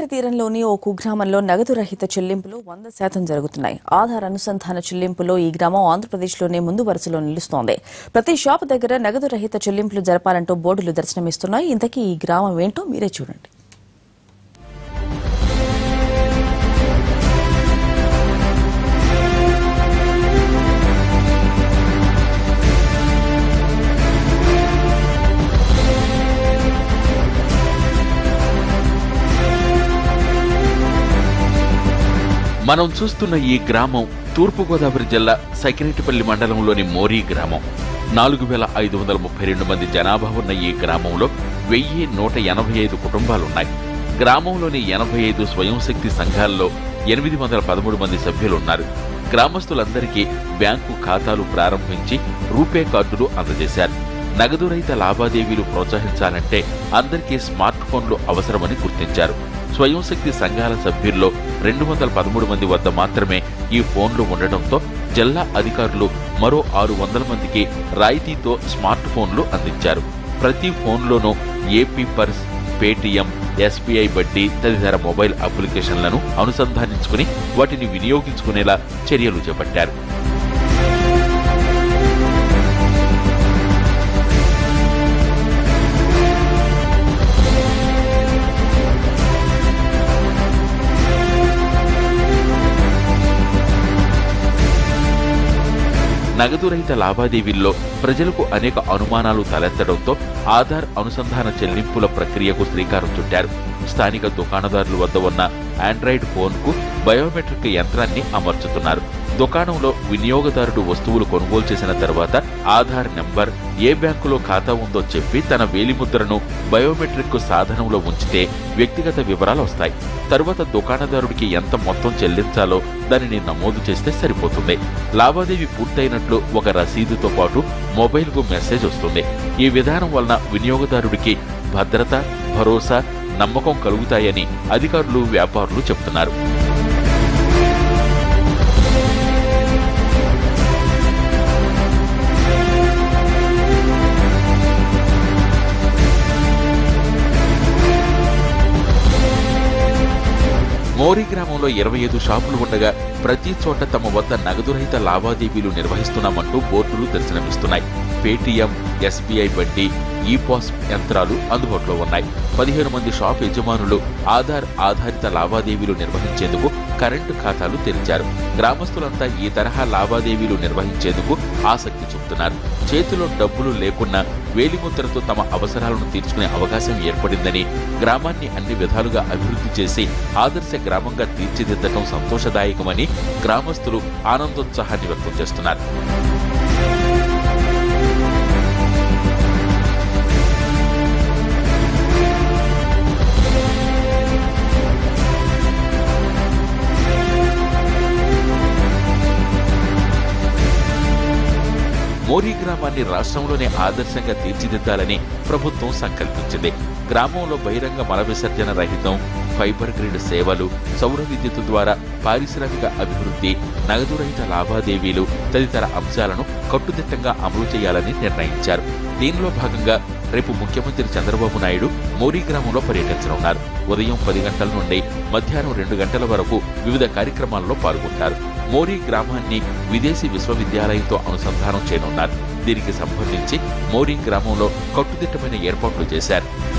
గోదావరి తీరంలోని ఓ కుగ్రామంలో నగదు రహిత చెల్లింపులు వంద శాతం జరుగుతున్నాయి ఆధార్ అనుసంధాన చెల్లింపులో ఈ గ్రామం ఆంధ్రప్రదేశ్లోనే ముందు వరుసలో నిలుస్తోంది ప్రతి షాప్ దగ్గర నగదు రహిత చెల్లింపులు జరపాలంటూ బోర్డులు దర్శనమిస్తున్నాయి ఇంతకీ ఈ గ్రామం ఏంటో మీరే చూడండి మనం చూస్తున్న ఈ గ్రామం తూర్పుగోదావరి జిల్లా సకినేటిపల్లి మండలంలోని మోరీ గ్రామం నాలుగు వేల ఐదు వందల ముప్పై రెండు మంది జనాభా ఉన్న ఈ గ్రామంలో వెయ్యి నూట ఎనభై ఐదు కుటుంబాలున్నాయి గ్రామంలోని ఎనభై ఐదు స్వయం శక్తి సంఘాల్లో ఎనిమిది వందల పదమూడు మంది సభ్యులున్నారు గ్రామస్తులందరికీ బ్యాంకు ఖాతాలు ప్రారంభించి రూపే కార్డులు అందజేశారు నగదు రహిత లావాదేవీలు ప్రోత్సహించాలంటే అందరికీ స్మార్ట్ ఫోన్లు అవసరమని గుర్తించారు స్వయం శక్తి సంఘాల సభ్యుల్లో రెండు వందల పదమూడు మంది వద్ద మాత్రమే ఈ ఫోన్లు ఉండటంతో జిల్లా అధికారులు మరో ఆరు వందల మందికి రాయితీతో స్మార్ట్ ఫోన్లు అందించారు ప్రతి ఫోన్లోనూ ఏపీ పర్స్ పేటీఎం ఎస్బీఐ వడ్డీ తదితర మొబైల్ అప్లికేషన్లను అనుసంధానించుకుని వాటిని వినియోగించుకునేలా చర్యలు చేపట్టారు నగదు రహిత లావాదేవీల్లో ప్రజలకు అనేక అనుమానాలు తలెత్తడంతో ఆధార్ అనుసంధాన చెల్లింపుల ప్రక్రియకు శ్రీకారం చుట్టారు స్థానిక దుకాణదారుల వద్ద ఉన్న ఆండ్రాయిడ్ ఫోన్కు బయోమెట్రిక్ యంత్రాన్ని అమర్చుతున్నారు దుకాణంలో వినియోగదారుడు వస్తువులు కొనుగోలు చేసిన తర్వాత ఆధార్ నెంబర్ ఏ బ్యాంకులో ఖాతా ఉందో చెప్పి తన వేలిముద్రను బయోమెట్రిక్ సాధనంలో ఉంచితే వ్యక్తిగత వివరాలు వస్తాయి తరువాత దుకాణదారుడికి ఎంత మొత్తం చెల్లించాలో దానిని నమోదు చేస్తే సరిపోతుంది లావాదేవీ పూర్తయినట్లు ఒక రసీదుతో పాటు మొబైల్కు మెసేజ్ వస్తుంది ఈ విధానం వలన వినియోగదారుడికి భద్రత భరోసా నమ్మకం కలుగుతాయని అధికారులు వ్యాపారులు చెబుతున్నారు మోరీ గ్రామంలో ఇరవై ఐదు షాపులు ఉండగా ప్రతి చోట తమ వద్ద నగదు రహిత లావాదేవీలు నిర్వహిస్తున్నామంటూ బోర్డులు దర్శనమిస్తున్నాయి పేటీఎం ఎస్బీఐ వడ్డీ ఈ పాస్ యంత్రాలు అందుబాటులో ఉన్నాయి పదిహేను మంది షాప్ యజమానులు ఆధార్ ఆధారిత లావాదేవీలు నిర్వహించేందుకు కరెంటు ఖాతాలు తెరిచారు గ్రామస్తులంతా ఈ తరహా లావాదేవీలు నిర్వహించేందుకు ఆసక్తి చూపుతున్నారు చేతిలో డబ్బులు లేకున్నా వేలిముద్రతో తమ అవసరాలను తీర్చుకునే అవకాశం ఏర్పడిందని గ్రామాన్ని అన్ని విధాలుగా అభివృద్ధి చేసి ఆదర్శ గ్రామంగా తీర్చిదిద్దటం సంతోషదాయకమని గ్రామస్తులు ఆనందోత్సాహాన్ని వ్యక్తం చేస్తున్నారు మోరీ గ్రామాన్ని రాష్ట్రంలోనే ఆదర్శంగా తీర్చిదిద్దాలని ప్రభుత్వం సంకల్పించింది గ్రామంలో బహిరంగ మల విసర్జన రహితం ఫైబర్ గ్రిడ్ సేవలు సౌర విద్యుత్ ద్వారా పారిశ్రామిక అభివృద్ధి నగదు రహిత లావాదేవీలు తదితర అంశాలను కట్టుదిట్టంగా అమలు చేయాలని నిర్ణయించారు దీనిలో భాగంగా రేపు ముఖ్యమంత్రి చంద్రబాబు నాయుడు మోరీ గ్రామంలో పర్యటించనున్నారు ఉదయం పది గంటల నుండి మధ్యాహ్నం రెండు గంటల వరకు వివిధ కార్యక్రమాల్లో పాల్గొంటారు మోరీ గ్రామాన్ని విదేశీ విశ్వవిద్యాలయంతో అనుసంధానం చేయనున్నారు దీనికి సంబంధించి మోరీ గ్రామంలో కట్టుదిట్టమైన ఏర్పాట్లు చేశారు